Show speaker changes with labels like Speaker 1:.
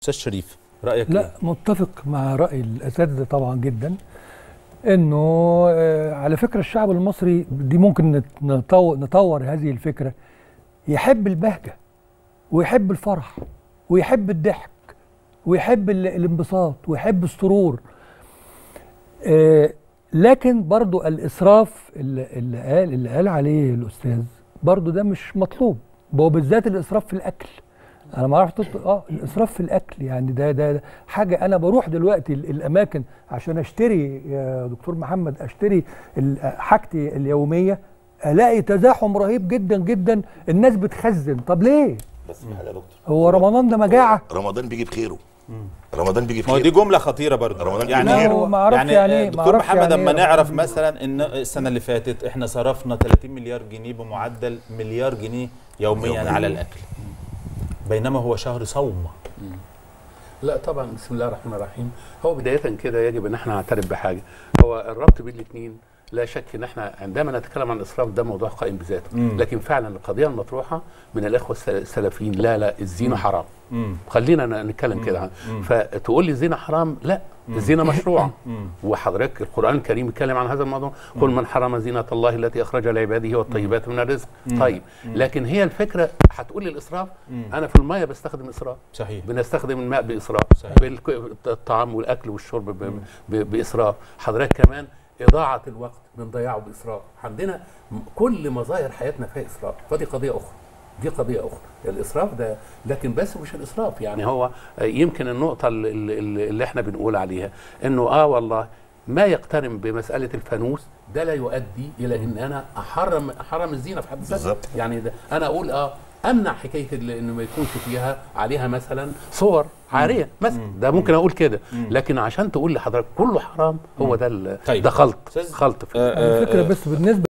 Speaker 1: استاذ شريف رايك
Speaker 2: لا
Speaker 1: إيه؟
Speaker 2: متفق مع راي الاساتذه طبعا جدا انه آه، على فكره الشعب المصري دي ممكن نت- نطور, نطور هذه الفكره يحب البهجه ويحب الفرح ويحب الضحك ويحب ال- الانبساط ويحب السرور آه، لكن برضو الاسراف اللي, اللي قال اللي قال عليه الاستاذ برضو ده مش مطلوب وبالذات الاسراف في الاكل انا ما اعرفش تط- اه الاسراف في الاكل يعني ده ده ده حاجه انا بروح دلوقتي ال- الاماكن عشان اشتري يا دكتور محمد اشتري ال- حاجتي اليوميه الاقي تزاحم رهيب جدا جدا الناس بتخزن طب ليه
Speaker 3: بس في حاجه يا دكتور
Speaker 2: هو رمضان ده مجاعه
Speaker 3: رمضان بيجي بخيره رمضان بيجي
Speaker 1: ما هو دي
Speaker 3: بخيره
Speaker 1: جمله خطيره برضه
Speaker 3: رمضان
Speaker 1: يعني
Speaker 3: كبير.
Speaker 2: لا، هو ما أعرفش يعني إيه، ما
Speaker 1: دكتور
Speaker 2: أعرفش
Speaker 1: محمد
Speaker 2: يعني
Speaker 1: اما
Speaker 2: إيه
Speaker 1: نعرف
Speaker 2: رمضان
Speaker 1: مثلا ان السنه اللي فاتت احنا صرفنا 30 مليار جنيه بمعدل مليار جنيه يوميا
Speaker 3: يومياً.
Speaker 1: على الاكل بينما هو شهر صوم
Speaker 4: لا طبعا بسم الله الرحمن الرحيم هو بدايه كده يجب ان احنا نعترف بحاجه هو الربط بين الاثنين لا شك ان احنا عندما نتكلم عن الاسراف ده موضوع قائم بذاته
Speaker 1: مم.
Speaker 4: لكن فعلا القضيه المطروحه من الاخوه السل- السلفيين لا لا الزينه حرام
Speaker 1: امم
Speaker 4: خلينا ن- نتكلم كده
Speaker 1: مم.
Speaker 4: فتقول لي الزينه حرام لا الزينه مشروعه
Speaker 1: مم.
Speaker 4: وحضرتك القران الكريم يتكلم عن هذا الموضوع قل من حرم زينه الله التي اخرج لعباده والطيبات من الرزق طيب لكن هي الفكره هتقول لي الاسراف انا في الميه بستخدم اسراف
Speaker 1: صحيح
Speaker 4: بنستخدم الماء باسراف
Speaker 1: صحيح.
Speaker 4: بالطعام والاكل والشرب ب- ب- باسراف حضرتك كمان اضاعه الوقت بنضيعه باسراف عندنا م- كل مظاهر حياتنا فيها اسراف فدي قضيه اخرى دي قضيه اخرى الاسراف ده لكن بس مش الاسراف يعني هو آه، يمكن النقطه اللي, اللي اللي احنا بنقول عليها انه اه والله ما يقترن بمساله الفانوس ده لا يؤدي الى ان انا احرم احرم الزينه في حد ذاتها
Speaker 3: بالظبط.
Speaker 4: يعني ده انا اقول اه امنع حكايه ال- انه ما يكونش فيها عليها مثلا صور عاريه مثلا ده ممكن اقول كده لكن عشان تقول لحضرتك كله حرام هو ده ال-
Speaker 1: طيب.
Speaker 4: ده خلط
Speaker 1: أستاذ-
Speaker 4: خلط في
Speaker 1: آه، آه،
Speaker 2: الفكره
Speaker 1: آه،
Speaker 2: بس بالنسبه